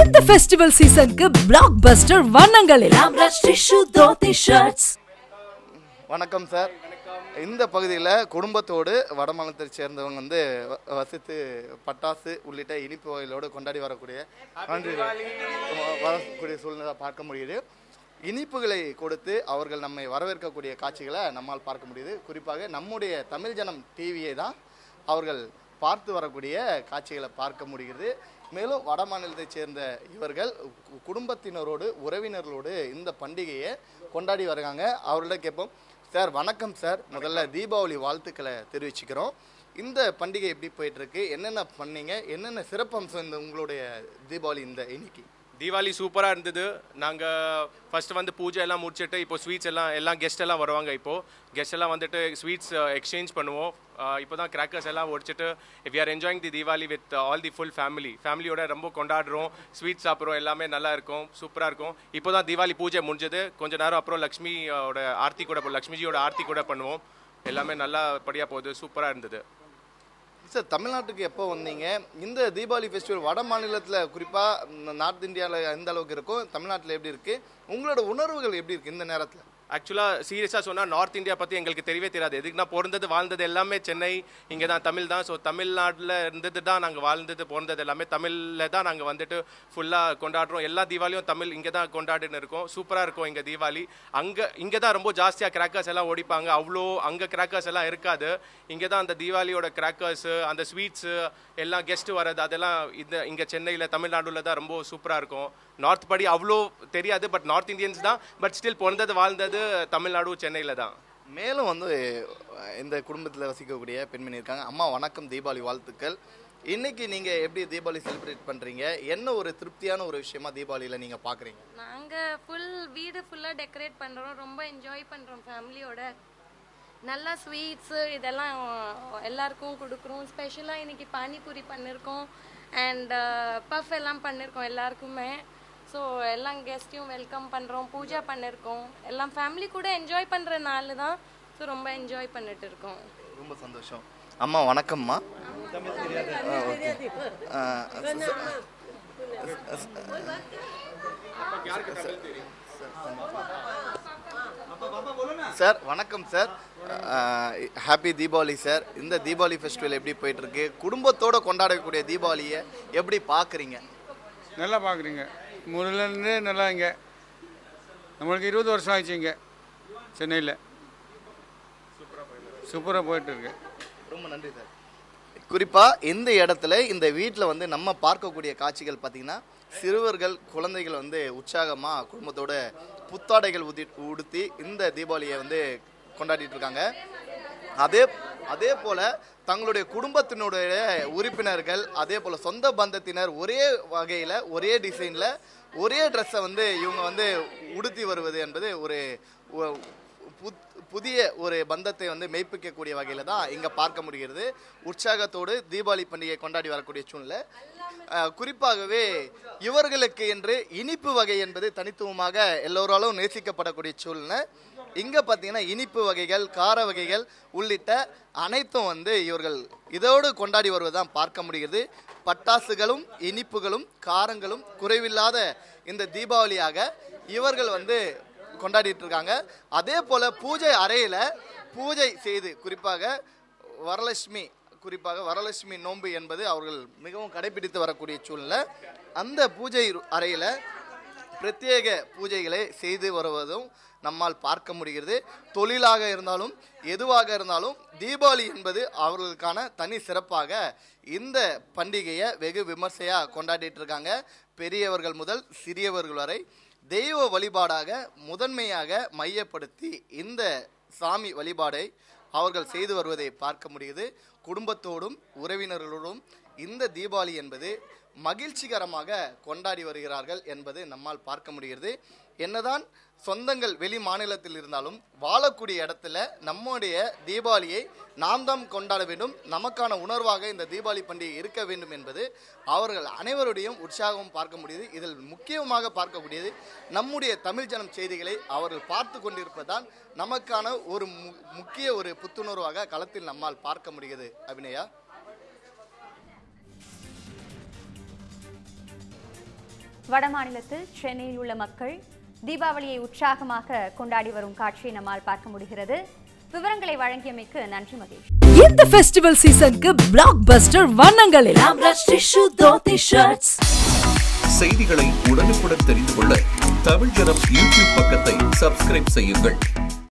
இந்த ஃபெஸ்டிவல் சீசனுக்கு black blockbuster வண்ணங்கள் எல்லாம் ரஷ் டிஷ்யூ தோத்தி ஷர்ட்ஸ் வணக்கம் சார் இந்த பகுதியில் குடும்பத்தோடு வடமாநிலத்தை சேர்ந்தவங்க வந்து வ- வசித்து பட்டாசு உள்ளிட்ட இனிப்பு வகைகளோடு கொண்டாடி வரக்கூடிய நன்றி வ- வரக்கூடிய சூழ்நிலை பார்க்க முடியுது இனிப்புகளை கொடுத்து அவர்கள் நம்மை வரவேற்கக்கூடிய காட்சிகளை நம்மால் பார்க்க முடியுது குறிப்பாக நம்முடைய தமிழ் ஜனம் டிவியை தான் அவர்கள் பார்த்து வரக்கூடிய காட்சிகளை பார்க்க முடிகிறது மேலும் வட மாநிலத்தைச் சேர்ந்த இவர்கள் கு- குடும்பத்தினரோடு உறவினர்களோடு இந்த பண்டிகையை கொண்டாடி வர்றாங்க அவர்கள்ட்ட கேட்போம் சார் வணக்கம் சார் முதல்ல தீபாவளி வாழ்த்துக்களை தெரிவிச்சுக்கிறோம் இந்த பண்டிகை எப்படி போயிட்டு இருக்கு என்னென்ன பண்ணீங்க என்னென்ன சிறப்பம்சம் இந்த உங்களுடைய தீபாவளி இந்த இன்னைக்கு தீபாவளி சூப்பராக இருந்தது நாங்கள் ஃபர்ஸ்ட் வந்து பூஜை எல்லாம் முடிச்சிட்டு இப்போ ஸ்வீட்ஸ் எல்லாம் எல்லாம் கெஸ்ட் எல்லாம் வருவாங்க இப்போ கெஸ்ட் எல்லாம் வந்துட்டு ஸ்வீட்ஸ் எக்ஸ்சேஞ்ச் பண்ணுவோம் இப்போ தான் கிராக்கர்ஸ் எல்லாம் ஒடிச்சிட்டு we are enjoying the Deepavali with all the full family ஃபேமிலியோட ரொம்ப கொண்டாடுறோம் ஸ்வீட்ஸ் சாப்பிட்றோம் எல்லாமே நல்லா இருக்கும் சூப்பராக இருக்கும் இப்போ தான் தீபாவளி பூஜை முடிஞ்சது கொஞ்ச நேரம் அப்புறம் லக்ஷ்மியோட ஆர்த்தி கூட லக்ஷ்மிஜியோட ஆர்த்தி கூட பண்ணுவோம் எல்லாமே நல்லா படியாக போகுது சூப்பராக இருந்தது சார் தமிழ்நாட்டுக்கு எப்போ வந்தீங்க இந்த தீபாவளி ஃபெஸ்டிவல் வட மாநிலத்தில் குறிப்பாக நார்த் இந்தியாவில் எந்த அளவுக்கு இருக்கும் தமிழ்நாட்டில் எப்படி இருக்கு உங்களோட உணர்வுகள் எப்படி இருக்கு இந்த நேரத்தில் ஆக்சுவலாக சீரியஸாக சொன்னால் நார்த் இந்தியா பற்றி எங்களுக்கு தெரியவே தெரியாது எதுக்குன்னா பிறந்தது வாழ்ந்தது எல்லாமே சென்னை இங்கே தான் தமிழ் தான் ஸோ தமிழ்நாட்டில் இருந்தது தான் நாங்கள் வாழ்ந்தது பிறந்தது எல்லாமே தமிழில் தான் நாங்கள் வந்துட்டு ஃபுல்லாக கொண்டாடுறோம் எல்லா தீபாவளியும் தமிழ் இங்கே தான் கொண்டாடின்னு இருக்கோம் சூப்பராக இருக்கும் இங்கே தீபாவளி அங்கே இங்கே தான் ரொம்ப ஜாஸ்தியாக கிராக்கர்ஸ் எல்லாம் ஓடிப்பாங்க அவ்வளோ அங்கே கிராக்கர்ஸ் எல்லாம் இருக்காது இங்கே தான் அந்த தீபாவளியோட கிராக்கர்ஸு அந்த ஸ்வீட்ஸு எல்லாம் கெஸ்ட்டு வர்றது அதெல்லாம் இந்த இங்கே சென்னையில் தமிழ்நாடுல தான் ரொம்ப சூப்பராக இருக்கும் நார்த் படி அவ்வளோ தெரியாது பட் நார்த் இந்தியன்ஸ் தான் பட் ஸ்டில் பிறந்தது வாழ்ந்தது தமிழ்நாடு சென்னையில் தான் மேலும் வந்து அஹ், இந்த குடும்பத்தில் வசிக்கக்கூடிய பெண்மணி இருக்காங்க அம்மா வணக்கம் தீபாவளி வாழ்த்துக்கள் இன்னைக்கு நீங்க எப்படி தீபாவளி செலிப்ரேட் பண்றீங்க என்ன ஒரு திருப்தியான ஒரு விஷயமா தீபாவளியில நீங்க பாக்குறீங்க நாங்கள் ஃபுல் வீடு ஃபுல்லாக டெக்கரேட் பண்ணுறோம் ரொம்ப என்ஜாய் பண்ணுறோம் ஃபேமிலியோட நல்லா ஸ்வீட்ஸு இதெல்லாம் எல்லாருக்கும் கொடுக்குறோம் ஸ்பெஷலாக இன்னைக்கு பானிபூரி பண்ணியிருக்கோம் அண்ட் பஃப் எல்லாம் பண்ணியிருக்கோம் எல்லாருக்குமே ஸோ எல்லாம் கெஸ்ட்டையும் வெல்கம் பண்ணுறோம் பூஜா பண்ணியிருக்கோம் எல்லாம் ஃபேமிலி கூட என்ஜாய் பண்ணுற நாள் தான் ஸோ ரொம்ப என்ஜாய் பண்ணிட்டு இருக்கோம் ரொம்ப சந்தோஷம் அம்மா வணக்கம்மா ஆ, ஓகே. ஆ, சார் வணக்கம் சார் ஹாப்பி தீபாவளி சார் இந்த தீபாவளி ஃபெஸ்டிவல் எப்படி போயிட்டு இருக்கு குடும்பத்தோட கொண்டாடக்கூடிய தீபாவளியை எப்படி பார்க்குறீங்க நல்லா பார்க்குறீங்க முதல்லேருந்தே நல்லா இங்கே நம்மளுக்கு இருபது வருஷம் ஆயிடுச்சு இங்கே சென்னையில் சூப்பராக போயிட்டு இருக்கு ரொம்ப நன்றி சார் குறிப்பா இந்த இடத்துல இந்த வீட்டில் வந்து நம்ம பார்க்கக்கூடிய காட்சிகள் பார்த்தீங்கன்னா சிறுவர்கள் குழந்தைகள் வந்து உற்சாகமா குடும்பத்தோட புத்தாடைகள் உதி உடுத்தி இந்த தீபாவளியை வந்து கொண்டாடிட்டு இருக்காங்க அதே அதே போல தங்களுடைய குடும்பத்தினுடைய உறுப்பினர்கள் அதே போல சொந்த பந்தத்தினர் ஒரே வகையில ஒரே டிசைன்ல ஒரே ட்ரெஸ்ஸை வந்து இவங்க வந்து உடுத்தி வருவது என்பது ஒரு ஒ- புத்- புதிய ஒரு பந்தத்தை வந்து மெய்ப்பிக்கக்கூடிய வகையில தான் இங்க பார்க்க முடிகிறது உற்சாகத்தோடு தீபாவளி பண்டிகை கொண்டாடி வரக்கூடிய சூழ்நிலை அஹ், குறிப்பாகவே இவர்களுக்கு என்று இனிப்பு வகை என்பது தனித்துவமாக எல்லோராலும் நேசிக்கப்படக்கூடிய சூழ்நிலை இங்க பார்த்தீங்கன்னா இனிப்பு வகைகள் கார வகைகள் உள்ளிட்ட அனைத்தும் வந்து இவர்கள் இதோடு கொண்டாடி வருவதுதான் பார்க்க முடிகிறது பட்டாசுகளும் இனிப்புகளும் காரங்களும் குறைவில்லாத இந்த தீபாவளியாக இவர்கள் வந்து கொண்டாடிட்டு இருக்காங்க அதே போல பூஜை அறையில பூஜை செய்து குறிப்பாக வரலட்சுமி குறிப்பாக வரலட்சுமி நோன்பு என்பது அவர்கள் மிகவும் கடைபிடித்து வரக்கூடிய சூழ்நிலை அந்த பூஜை அறையில பிரத்யேக பூஜைகளை செய்து வருவதும் நம்மால் பார்க்க முடிகிறது தொழிலாக இருந்தாலும் எதுவாக இருந்தாலும் தீபாவளி என்பது அவர்களுக்கான தனி சிறப்பாக இந்த பண்டிகையை வெகு விமர்சையாக கொண்டாடிட்டு இருக்காங்க பெரியவர்கள் முதல் சிறியவர்கள் வரை தெய்வ வழிபாடாக முதன்மையாக மையப்படுத்தி இந்த சாமி வழிபாடை அவர்கள் செய்து வருவதை பார்க்க முடியுது குடும்பத்தோடும் உறவினர்களோடும் இந்த தீபாவளி என்பது மகிழ்ச்சிகரமாக கொண்டாடி வருகிறார்கள் என்பது நம்மால் பார்க்க முடிகிறது என்னதான் சொந்தங்கள் வெளி மாநிலத்தில் இருந்தாலும் வாழக்கூடிய இடத்துல நம்முடைய தீபாவளியை நாம் தான் கொண்டாட வேண்டும் நமக்கான உணர்வாக இந்த தீபாவளி பண்டிகை இருக்க வேண்டும் என்பது அவர்கள் அனைவருடையும் உற்சாகம் பார்க்க முடியுது இதில் முக்கியமாக பார்க்கக்கூடியது நம்முடைய தமிழ் ஜனம் செய்திகளை அவர்கள் பார்த்து கொண்டிருப்பதால் நமக்கான ஒரு மு- முக்கிய ஒரு புத்துணர்வாக களத்தில் நம்மால் பார்க்க முடிகிறது அபிநயா வடமாநிலத்தில் சென்னையில் உள்ள மக்கள் தீபாவளியை உற்சாகமாக கொண்டாடி வரும் காட்சியை நம்மால் பார்க்க முடிகிறது விவரங்களை வழங்கியமைக்கு நன்றி மகேஷ் இந்த ஃபெஸ்டிவல் சீசனுக்கு பிளாக் பஸ்டர் வண்ணங்கள் எல்லாம் ரஷ் டிஷ்யூ தோத்தி ஷர்ட்ஸ் செய்திகளை உடனுக்குடன் தெரிந்து கொள்ள தமிழ் ஜனம் யூடியூப் பக்கத்தை சப்ஸ்கிரைப் செய்யுங்கள்